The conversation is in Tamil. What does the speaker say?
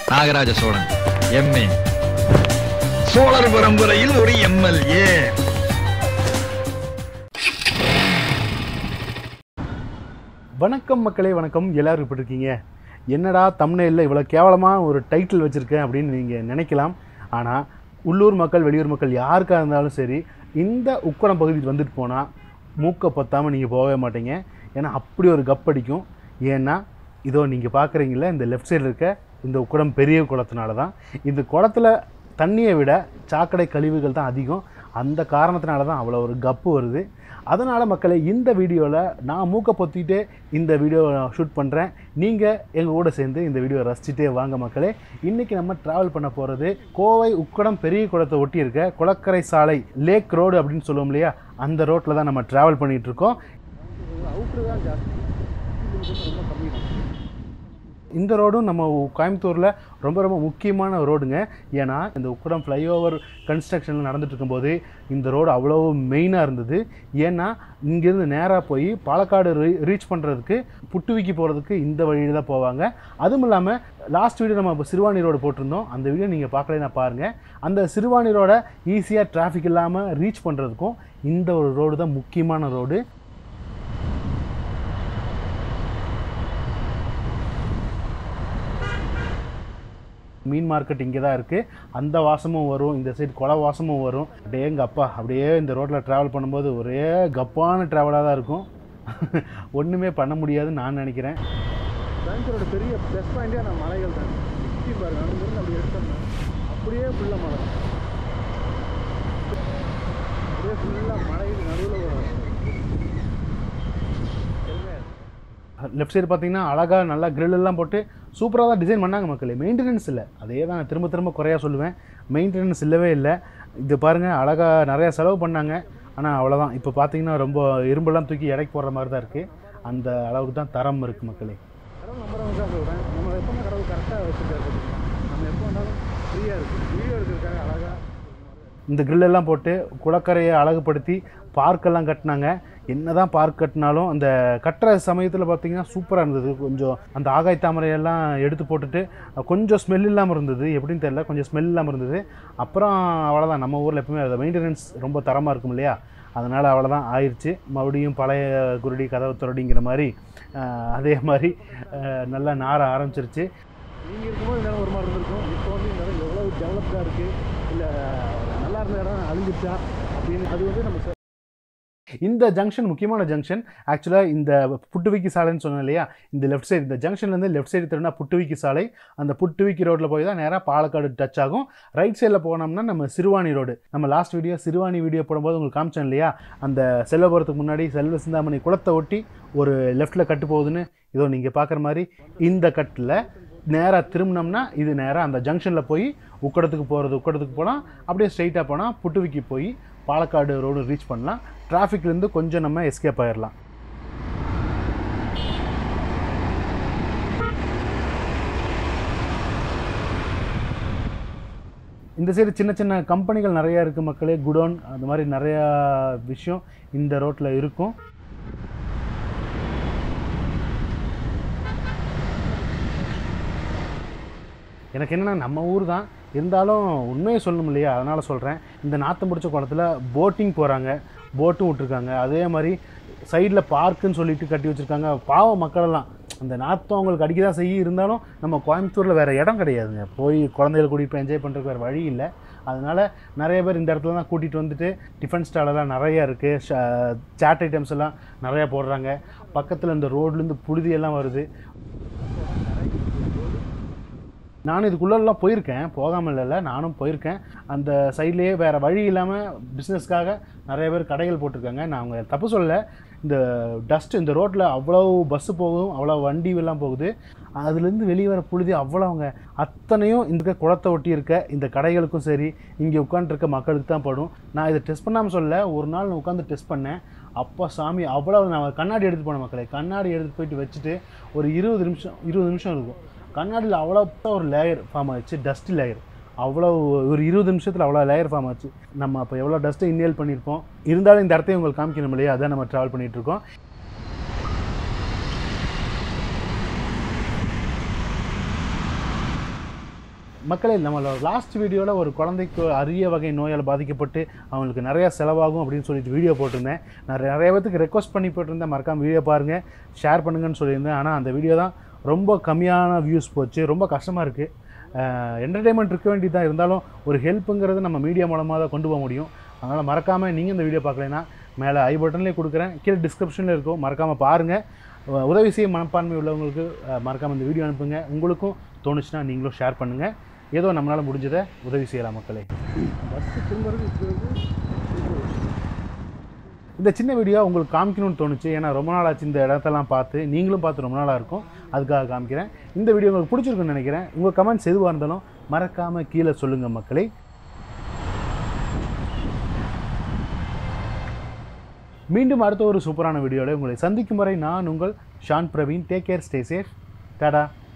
நாகராஜ சோழன் எம்ஏ சோழர் பரம்பரையில் ஒரு எம்எல்ஏ வணக்கம் மக்களே வணக்கம் எல்லாரும் எப்படி இருக்கீங்க என்னடா தமிழ்ல இவ்வளோ கேவலமாக ஒரு டைட்டில் வச்சுருக்கேன் அப்படின்னு நீங்கள் நினைக்கலாம் ஆனால் உள்ளூர் மக்கள் வெளியூர் மக்கள் யாருக்காக இருந்தாலும் சரி இந்த உக்கடம் பகுதிக்கு வந்துட்டு போனால் மூக்கை பத்தாமல் நீங்கள் போகவே மாட்டீங்க ஏன்னா அப்படி ஒரு கப் அடிக்கும் ஏன்னா இதோ நீங்கள் பார்க்குறீங்கள இந்த லெஃப்ட் சைடில் இருக்க இந்த உக்கடம் பெரிய குளத்தினால தான் இந்த குளத்துல தண்ணியை விட சாக்கடை கழிவுகள் தான் அதிகம் அந்த காரணத்தினால தான் அவ்வளோ ஒரு கப்பு வருது அதனால் மக்களே இந்த வீடியோவில் நான் மூக்கை பொத்திட்டு இந்த வீடியோவை ஷூட் பண்ணுறேன் நீங்கள் எங்கள் கூட சேர்ந்து இந்த வீடியோவை ரசிச்சுட்டே வாங்க மக்களே இன்றைக்கி நம்ம ட்ராவல் பண்ண போகிறது கோவை உக்கடம் பெரிய குளத்தை ஒட்டி இருக்க குளக்கரை சாலை லேக் ரோடு அப்படின்னு சொல்லுவோம் இல்லையா அந்த ரோட்டில் தான் நம்ம ட்ராவல் பண்ணிகிட்டு இருக்கோம் தான் ஜாஸ்தி ரொம்ப கம்மி இந்த ரோடும் நம்ம கோயம்புத்தூரில் ரொம்ப ரொம்ப முக்கியமான ரோடுங்க ஏன்னா இந்த உக்கடம் ஃப்ளைஓவர் கன்ஸ்ட்ரக்ஷன் நடந்துட்டு இருக்கும்போது இந்த ரோடு அவ்வளோ மெயினாக இருந்தது ஏன்னா இங்கேருந்து நேராக போய் பாலக்காடு ரீ- ரீச் பண்ணுறதுக்கு புட்டுவிக்கு போகிறதுக்கு இந்த வழியில் தான் போவாங்க அதுவும் இல்லாமல் லாஸ்ட் வீடியோ நம்ம இப்போ சிறுவாணி ரோடு போட்டிருந்தோம் அந்த வீடியோ நீங்கள் பார்க்கலைன்னா பாருங்கள் அந்த சிறுவாணி ரோட ஈஸியாக டிராஃபிக் இல்லாமல் ரீச் பண்ணுறதுக்கும் இந்த ஒரு ரோடு தான் முக்கியமான ரோடு மீன் மார்க்கெட் இங்கே தான் இருக்குது அந்த வாசமும் வரும் இந்த சைடு கொலை வாசமும் வரும் அப்படியே எங்கள் அப்பா அப்படியே இந்த ரோட்டில் ட்ராவல் பண்ணும்போது ஒரே கப்பான ட்ராவலாக தான் இருக்கும் ஒன்றுமே பண்ண முடியாதுன்னு நான் நினைக்கிறேன் பேங்கரோட பெரிய ப்ளஸ் பாயிண்டே நான் மலைகள் தான் சுற்றி பாருங்க அங்கிருந்து அப்படி எடுத்தோம்னா அப்படியே ஃபுல்லாக மலை அப்படியே ஃபுல்லாக மலைக்கு நடுவில் ஒரு லெஃப்ட் சைடு பார்த்தீங்கன்னா அழகாக நல்லா grill எல்லாம் போட்டு சூப்பராக தான் டிசைன் பண்ணாங்க மக்களே மெயின்டெனன்ஸ் இல்லை அதே தான் நான் திரும்ப திரும்ப குறையா சொல்லுவேன் மெயின்டெனன்ஸ் இல்லவே இல்லை இது பாருங்கள் அழகாக நிறையா செலவு பண்ணாங்க ஆனால் அவ்வளோதான் இப்போ பார்த்தீங்கன்னா ரொம்ப இரும்பெல்லாம் தூக்கி எடைக்கு போடுற மாதிரி தான் இருக்குது அந்த அளவுக்கு தான் தரம் இருக்குது மக்களே கடவுள் நம்புறவங்க தான் சொல்கிறேன் நம்ம எப்பவுமே கடவுள் கரெக்டாக வச்சுருக்காரு பார்த்தீங்களா நம்ம எப்போ வந்தாலும் ஃப்ரீயாக இருக்குது வீடியோ எடுக்கிறதுக்காக அழகாக இந்த grill எல்லாம் போட்டு குளக்கரையை அழகுபடுத்தி பார்க்கெல்லாம் கட்டினாங்க என்னதான் பார்க் கட்டினாலும் அந்த கட்டுற சமயத்தில் பார்த்தீங்கன்னா சூப்பராக இருந்தது கொஞ்சம் அந்த ஆகாய் தாமரையெல்லாம் எடுத்து போட்டுட்டு கொஞ்சம் ஸ்மெல் இல்லாமல் இருந்தது எப்படின்னு தெரியல கொஞ்சம் ஸ்மெல் இல்லாமல் இருந்தது அப்புறம் அவ்வளோதான் நம்ம ஊரில் எப்பவுமே அது மெயின்டெனன்ஸ் ரொம்ப தரமாக இருக்கும் இல்லையா அதனால் அவ்வளோதான் ஆயிடுச்சு மறுபடியும் பழைய குருடி கதவு துரடிங்கிற மாதிரி அஹ், அதே மாதிரி அஹ், நல்லா நார ஆரம்பிச்சிருச்சு நீங்கள் இருக்கும்போது இந்த இடம் ஒரு மாதிரி இருந்திருக்கும் இப்போ வந்து இந்த இடம் எவ்வளோ டெவலப்டாக இருக்குது இல்லை நல்லா இருந்த இடம் அழிஞ்சிருச்சா அப்படின்னு அது வந்து நம்ம இந்த ஜங்ஷன் முக்கியமான ஜங்ஷன் ஆக்சுவலாக இந்த புட்டுவிக்கி சாலைன்னு சொன்னேன் இல்லையா இந்த லெஃப்ட் சைடு இந்த ஜங்ஷன்லேருந்து லெஃப்ட் சைடு திரும்பினா புட்டுவிக்கி சாலை அந்த புட்டுவிக்கி ரோட்டில் போய் தான் நேராக பாலக்காடு டச் ஆகும் ரைட் சைடில் போனோம்னா நம்ம சிறுவாணி ரோடு நம்ம லாஸ்ட் வீடியோ சிறுவாணி வீடியோ போடும்போது உங்களுக்கு காமிச்சேன் இல்லையா அந்த செல்வபுரத்துக்கு முன்னாடி செல்வ சிந்தாமணி குளத்தை ஒட்டி ஒரு லெஃப்ட்டில் கட்டு போகுதுன்னு இதோ நீங்கள் பார்க்குற மாதிரி இந்த கட்டில் நேராக திரும்பினோம்னா இது நேராக அந்த ஜங்ஷனில் போய் உக்கடத்துக்கு போகிறது உக்கடத்துக்கு போனால் அப்படியே ஸ்ட்ரைட்டாக போனால் புட்டுவிக்கி போய் பாலக்காடு ரோடு ரீச் பண்ணலாம் டிராஃபிக்லேருந்து கொஞ்சம் நம்ம எஸ்கேப் ஆயிடலாம் இந்த சைடு சின்ன சின்ன கம்பெனிகள் நிறையா இருக்குது மக்களே குடோன் அந்த மாதிரி நிறையா விஷயம் இந்த ரோட்டில் இருக்கும் எனக்கு என்னென்னா நம்ம ஊர் தான் இருந்தாலும் உண்மையை சொல்லணும் இல்லையா அதனால் சொல்கிறேன் இந்த நாற்றம் பிடிச்ச குளத்துல போட்டிங் போகிறாங்க போட்டும் விட்ருக்காங்க அதே மாதிரி சைடில் பார்க்குன்னு சொல்லிட்டு கட்டி வச்சுருக்காங்க பாவம் மக்களெல்லாம் அந்த நாற்றம் அவங்களுக்கு அடிக்க தான் செய்ய இருந்தாலும் நம்ம கோயம்புத்தூரில் வேறு இடம் கிடையாதுங்க போய் குழந்தைகளை கூட்டிகிட்டு போய் என்ஜாய் பண்ணுறதுக்கு வேறு வழி இல்லை அதனால் நிறைய பேர் இந்த இடத்துல தான் கூட்டிகிட்டு வந்துட்டு டிஃபன் ஸ்டாலெல்லாம் நிறையா இருக்குது சாட் ஐட்டம்ஸ் எல்லாம் நிறையா போடுறாங்க பக்கத்தில் இந்த ரோட்லேருந்து புழுதி எல்லாம் வருது நானும் இதுக்குள்ளெல்லாம் போயிருக்கேன் போகாமல் இல்லை நானும் போயிருக்கேன் அந்த சைட்லேயே வேறு வழி இல்லாமல் பிஸ்னஸ்க்காக நிறைய பேர் கடைகள் போட்டிருக்காங்க நான் அவங்க தப்பு சொல்லலை இந்த டஸ்ட் இந்த ரோட்டில் அவ்வளோ பஸ்ஸு போகும் அவ்வளோ வண்டி எல்லாம் போகுது அதுலேருந்து வெளியே வர புழுதி அவ்வளோங்க அத்தனையும் இந்த குளத்தை ஒட்டி இருக்க இந்த கடைகளுக்கும் சரி இங்கே உட்காந்துருக்க மக்களுக்கு தான் படும் நான் இதை டெஸ்ட் பண்ணாமல் சொல்ல ஒரு நாள் நான் உட்காந்து டெஸ்ட் பண்ணேன் அப்பா சாமி அவ்வளோ நான் கண்ணாடி எடுத்து போனேன் மக்களே கண்ணாடி எடுத்து போயிட்டு வச்சுட்டு ஒரு இருபது நிமிஷம் இருபது நிமிஷம் இருக்கும் கண்ணாடியில் அவ்வளோ ஒரு லேயர் ஃபார்ம் ஆச்சு டஸ்ட் லேயர் அவ்வளோ ஒரு இருபது நிமிஷத்தில் அவ்வளோ லேயர் ஃபார்ம் ஆச்சு நம்ம அப்போ எவ்வளோ டஸ்ட்டை இன்ஹேல் பண்ணியிருப்போம் இருந்தாலும் இந்த இடத்தையும் உங்களுக்கு காமிக்கணும் இல்லையா அதான் நம்ம ட்ராவல் பண்ணிகிட்டு இருக்கோம் மக்களே நம்மளோட லாஸ்ட் வீடியோவில் ஒரு குழந்தைக்கு அரிய வகை நோயால் பாதிக்கப்பட்டு அவங்களுக்கு நிறையா செலவாகும் அப்படின்னு சொல்லிட்டு வீடியோ போட்டிருந்தேன் நான் நிறைய பேத்துக்கு ரெக்வஸ்ட் பண்ணி போட்டிருந்தேன் மறக்காம வீடியோ பாருங்கள் ஷேர் பண்ணுங்கன்னு சொல்லியிருந்தேன் ஆனால் அந்த வீடியோ தான் ரொம்ப கம்மியான வியூஸ் போச்சு ரொம்ப கஷ்டமாக இருக்குது என்டர்டெயின்மெண்ட் இருக்க வேண்டியது தான் இருந்தாலும் ஒரு ஹெல்ப்புங்கிறது நம்ம மீடியா மூலமாக தான் கொண்டு போக முடியும் அதனால் மறக்காமல் நீங்கள் இந்த வீடியோ பார்க்கலைன்னா மேலே ஐ பட்டன்லேயே கொடுக்குறேன் கீழே டிஸ்கிரிப்ஷனில் இருக்கும் மறக்காமல் பாருங்கள் உ- உதவி செய்ய மனப்பான்மை உள்ளவங்களுக்கு மறக்காமல் இந்த வீடியோ அனுப்புங்க உங்களுக்கும் தோணுச்சுன்னா நீங்களும் ஷேர் பண்ணுங்கள் ஏதோ நம்மளால் முடிஞ்சதை உதவி செய்யலாம் மக்களே பஸ்ஸு திரும்புறது இப்படி வந்து இந்த சின்ன வீடியோ உங்களுக்கு காமிக்கணும்னு தோணுச்சு ஏன்னா ரொம்ப நாள் ஆச்சு இந்த இடத்தெல்லாம் பார்த்து நீங்களும் பார்த்து ரொம்ப நாளாக இருக்கும் அதுக்காக காமிக்கிறேன் இந்த வீடியோ உங்களுக்கு பிடிச்சிருக்குன்னு நினைக்கிறேன் உங்கள் கமெண்ட்ஸ் எதுவாக இருந்தாலும் மறக்காமல் கீழே சொல்லுங்கள் மக்களே மீண்டும் அடுத்த ஒரு சூப்பரான வீடியோவில் உங்களை சந்திக்கும் வரை நான் உங்கள் Shan Praveen take care stay safe Tata